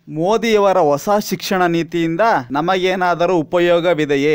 ಮೋದಿಯವರ ಹೊಸ ಶಿಕ್ಷಣ ನೀತಿಯಿಂದ ನಮಗೇನಾದರೂ ಉಪಯೋಗವಿದೆಯೇ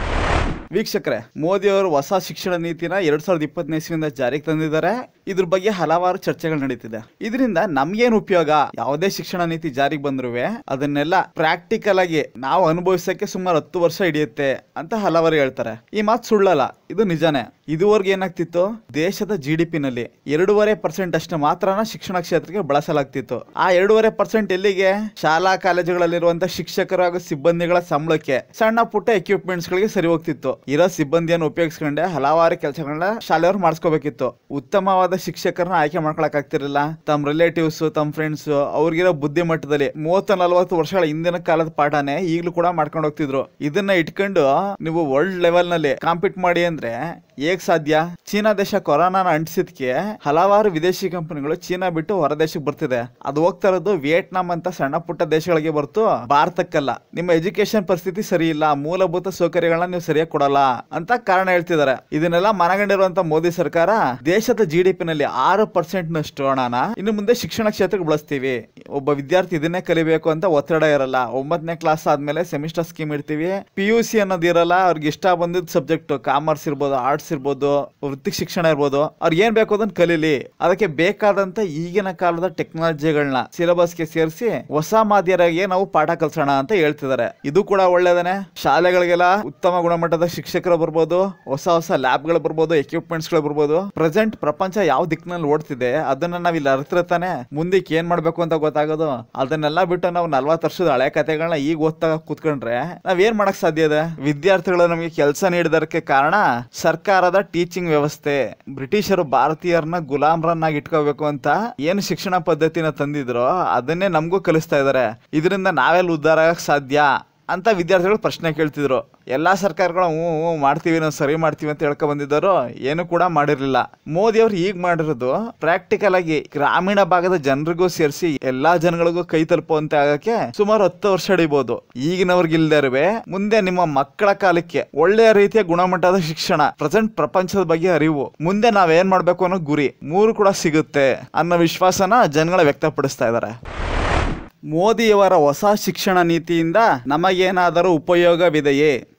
ವೀಕ್ಷಕರೇ ಮೋದಿಯವರು ಹೊಸ ಶಿಕ್ಷಣ ನೀತಿನ ಎರಡ್ ಸಾವಿರದ ಇಪ್ಪತ್ತನೇ ಇಸ್ವಿಯಿಂದ ಜಾರಿಗೆ ತಂದಿದ್ದಾರೆ ಇದ್ರ ಬಗ್ಗೆ ಹಲವಾರು ಚರ್ಚೆಗಳು ನಡೀತಿದೆ ಇದರಿಂದ ನಮ್ಗೇನು ಉಪಯೋಗ ಯಾವುದೇ ಶಿಕ್ಷಣ ನೀತಿ ಜಾರಿಗೆ ಬಂದ್ರು ಅದನ್ನೆಲ್ಲ ಪ್ರಾಕ್ಟಿಕಲ್ ಆಗಿ ನಾವು ಅನುಭವಿಸಕ್ಕೆ ಸುಮಾರು ಹತ್ತು ವರ್ಷ ಹಿಡಿಯುತ್ತೆ ಅಂತ ಹಲವರು ಹೇಳ್ತಾರೆ ಈ ಮಾತು ಸುಳ್ಳಲ್ಲ ಇದು ನಿಜಾನೇ ಇದುವರೆಗೆ ಏನಾಗ್ತಿತ್ತು ದೇಶದ ಜಿ ಡಿ ಪಿನಲ್ಲಿ ಎರಡೂವರೆ ಪರ್ಸೆಂಟ್ ಅಷ್ಟು ಮಾತ್ರನ ಶಿಕ್ಷಣ ಕ್ಷೇತ್ರಕ್ಕೆ ಬಳಸಲಾಗ್ತಿತ್ತು ಆ ಎರಡೂವರೆ ಪರ್ಸೆಂಟ್ ಎಲ್ಲಿಗೆ ಶಾಲಾ ಕಾಲೇಜುಗಳಲ್ಲಿರುವಂತಹ ಶಿಕ್ಷಕರು ಹಾಗೂ ಸಿಬ್ಬಂದಿಗಳ ಸಂಬಳಕ್ಕೆ ಸಣ್ಣ ಪುಟ್ಟ ಎಕ್ವಿಪ್ಮೆಂಟ್ಸ್ ಗಳಿಗೆ ಸರಿ ಹೋಗ್ತಿತ್ತು ಇರೋ ಸಿಬ್ಬಂದಿಯನ್ನು ಉಪಯೋಗಿಸ್ಕೊಂಡೆ ಹಲವಾರು ಕೆಲಸಗಳನ್ನ ಶಾಲೆಯವರು ಮಾಡಿಸ್ಕೋಬೇಕಿತ್ತು ಉತ್ತಮವಾದ ಶಿಕ್ಷಕರನ್ನ ಆಯ್ಕೆ ಮಾಡ್ಕೊಳಕ್ ಆಗ್ತಿರಲಿಲ್ಲ ತಮ್ಮ ರಿಲೇಟಿವ್ಸ್ ತಮ್ಮ ಫ್ರೆಂಡ್ಸ್ ಅವ್ರಿಗಿರೋ ಬುದ್ಧಿ ಮಟ್ಟದಲ್ಲಿ ಮೂವತ್ತು ನಲವತ್ತು ವರ್ಷಗಳ ಹಿಂದಿನ ಕಾಲದ ಪಾಠನೇ ಈಗಲೂ ಕೂಡ ಮಾಡ್ಕೊಂಡು ಹೋಗ್ತಿದ್ರು ಇದನ್ನ ಇಟ್ಕೊಂಡು ನೀವು ವರ್ಲ್ಡ್ ಲೆವೆಲ್ ನಲ್ಲಿ ಕಾಂಪೀಟ್ ಮಾಡಿ ಅಂದ್ರೆ ಹೇಗ್ ಸಾಧ್ಯ ಚೀನಾ ದೇಶ ಕೊರೋನಾನ ಅಂಟಿಸಿದ್ಕೆ ಹಲವಾರು ವಿದೇಶಿ ಕಂಪನಿಗಳು ಚೀನಾ ಬಿಟ್ಟು ಹೊರ ದೇಶಕ್ಕೆ ಬರ್ತಿದೆ ಅದು ಹೋಗ್ತಾ ಇರೋದು ವಿಯೆಟ್ನಾಂ ಅಂತ ಸಣ್ಣ ಪುಟ್ಟ ದೇಶಗಳಿಗೆ ಬರ್ತು ಭಾರತಕ್ಕಲ್ಲ ನಿಮ್ಮ ಎಜುಕೇಶನ್ ಪರಿಸ್ಥಿತಿ ಸರಿ ಇಲ್ಲ ಮೂಲಭೂತ ಸೌಕರ್ಯಗಳನ್ನ ನೀವು ಸರಿಯಾಗಿ ಕೊಡಲ್ಲ ಅಂತ ಕಾರಣ ಹೇಳ್ತಿದ್ದಾರೆ ಇದನ್ನೆಲ್ಲ ಮನಗಂಡಿರುವಂತ ಮೋದಿ ಸರ್ಕಾರ ದೇಶದ ಜಿ ಡಿ ನಲ್ಲಿ ಆರು ಪರ್ಸೆಂಟ್ ನಷ್ಟು ಹಣನ ಇನ್ನು ಮುಂದೆ ಶಿಕ್ಷಣ ಕ್ಷೇತ್ರಕ್ಕೆ ಬಳಸ್ತೀವಿ ಒಬ್ಬ ವಿದ್ಯಾರ್ಥಿ ಇದನ್ನೇ ಕಲಿಬೇಕು ಅಂತ ಒತ್ತಡ ಇರಲ್ಲ ಒಂಬತ್ತನೇ ಕ್ಲಾಸ್ ಆದ್ಮೇಲೆ ಸೆಮಿಸ್ಟರ್ ಸ್ಕೀಮ್ ಇಡ್ತೀವಿ ಪಿ ಯು ಸಿ ಅನ್ನೋದು ಇರಲ್ಲ ಅವ್ರಿಗೆ ಇಷ್ಟ ಬಂದಿದ್ದ ಸಬ್ಜೆಕ್ಟ್ ಕಾಮರ್ಸ್ ಇರ್ಬೋದು ಆರ್ಟ್ಸ್ ಇರ್ಬೋದು ವೃತ್ತಿ ಶಿಕ್ಷಣ ಇರ್ಬೋದು ಅವ್ರಿಗೆ ಏನ್ ಬೇಕು ಅದನ್ನ ಕಲೀಲಿ ಅದಕ್ಕೆ ಬೇಕಾದಂತ ಈಗಿನ ಕಾಲದ ಟೆಕ್ನಾಲಜಿಗಳನ್ನ ಸಿಲೆಬಸ್ಗೆ ಸೇರಿಸಿ ಹೊಸ ಮಾಧ್ಯರಿಗೆ ನಾವು ಪಾಠ ಕಲ್ಸೋಣ ಅಂತ ಹೇಳ್ತಿದ್ದಾರೆ ಇದು ಕೂಡ ಒಳ್ಳೇದನೆ ಶಾಲೆಗಳಿಗೆಲ್ಲ ಉತ್ತಮ ಗುಣಮಟ್ಟದ ಶಿಕ್ಷಕರು ಬರ್ಬೋದು ಹೊಸ ಹೊಸ ಲ್ಯಾಬ್ಗಳು ಬರ್ಬೋದು ಎಕ್ವಿಪ್ಮೆಂಟ್ಸ್ ಗಳು ಬರ್ಬೋದು ಪ್ರೆಸೆಂಟ್ ಪ್ರಪಂಚ ಯಾವ ದಿಕ್ಕಿನಲ್ಲಿ ಓಡ್ತಿದೆ ಅದನ್ನ ನಾವ್ ಇಲ್ಲಿ ಅರ್ತಿರ ತಾನೆ ಮುಂದಕ್ಕೆ ಏನ್ ಮಾಡ್ಬೇಕು ಅಂತ ಗೊತ್ತಾಗೋದು ಅದನ್ನೆಲ್ಲ ಬಿಟ್ಟು ನಾವು ನಲ್ವತ್ತು ವರ್ಷದ ಹಳೆ ಕಥೆಗಳನ್ನ ಈಗ ಓದ್ತಾ ಕೂತ್ಕೊಂಡ್ರೆ ನಾವ್ ಏನ್ ಮಾಡಕ್ ಸಾಧ್ಯ ಇದೆ ವಿದ್ಯಾರ್ಥಿಗಳು ನಮಗೆ ಕೆಲಸ ನೀಡಿದಕ್ಕೆ ಕಾರಣ ಸರ್ಕಾರದ ಟೀಚಿಂಗ್ ವ್ಯವಸ್ಥೆ ಬ್ರಿಟಿಷರು ಭಾರತೀಯರನ್ನ ಗುಲಾಮ್ರನ್ನಾಗಿ ಇಟ್ಕೋಬೇಕು ಅಂತ ಏನು ಶಿಕ್ಷಣ ಪದ್ಧತಿನ ತಂದಿದ್ರೋ ಅದನ್ನೇ ನಮಗೂ ಕಲಿಸ್ತಾ ಇದಾರೆ ಇದರಿಂದ ನಾವೆಲ್ಲ ಉದ್ಧಾರ ಆಗಕ್ ಸಾಧ್ಯ ಅಂತ ವಿದ್ಯಾರ್ಥಿಗಳು ಪ್ರಶ್ನೆ ಕೇಳ್ತಿದ್ರು ಎಲ್ಲಾ ಸರ್ಕಾರಗಳು ಹ್ಞೂ ಹ್ಞೂ ಮಾಡ್ತೀವಿ ನಾವು ಸರಿ ಮಾಡ್ತೀವಿ ಅಂತ ಹೇಳ್ಕೊ ಬಂದಿದ್ದರು ಏನು ಕೂಡ ಮಾಡಿರ್ಲಿಲ್ಲ ಮೋದಿ ಅವ್ರು ಈಗ ಮಾಡಿರೋದು ಪ್ರಾಕ್ಟಿಕಲ್ ಆಗಿ ಗ್ರಾಮೀಣ ಭಾಗದ ಜನರಿಗೂ ಸೇರಿಸಿ ಎಲ್ಲಾ ಜನಗಳಿಗೂ ಕೈ ತಲುಪುವಂತೆ ಆಗಕ್ಕೆ ಸುಮಾರು ಹತ್ತು ವರ್ಷ ಹಿಡಿಬಹುದು ಈಗಿನವ್ರಿಗೆ ಇಲ್ದೇ ಮುಂದೆ ನಿಮ್ಮ ಮಕ್ಕಳ ಕಾಲಕ್ಕೆ ಒಳ್ಳೆಯ ರೀತಿಯ ಗುಣಮಟ್ಟದ ಶಿಕ್ಷಣ ಪ್ರೆಸೆಂಟ್ ಪ್ರಪಂಚದ ಬಗ್ಗೆ ಅರಿವು ಮುಂದೆ ನಾವ್ ಏನ್ ಮಾಡ್ಬೇಕು ಅನ್ನೋ ಗುರಿ ಮೂರು ಕೂಡ ಸಿಗುತ್ತೆ ಅನ್ನೋ ವಿಶ್ವಾಸನ ಜನಗಳ ವ್ಯಕ್ತಪಡಿಸ್ತಾ ಇದ್ದಾರೆ ಮೋದಿಯವರ ಹೊಸ ಶಿಕ್ಷಣ ನೀತಿಯಿಂದ ನಮಗೇನಾದರೂ ಉಪಯೋಗವಿದೆಯೇ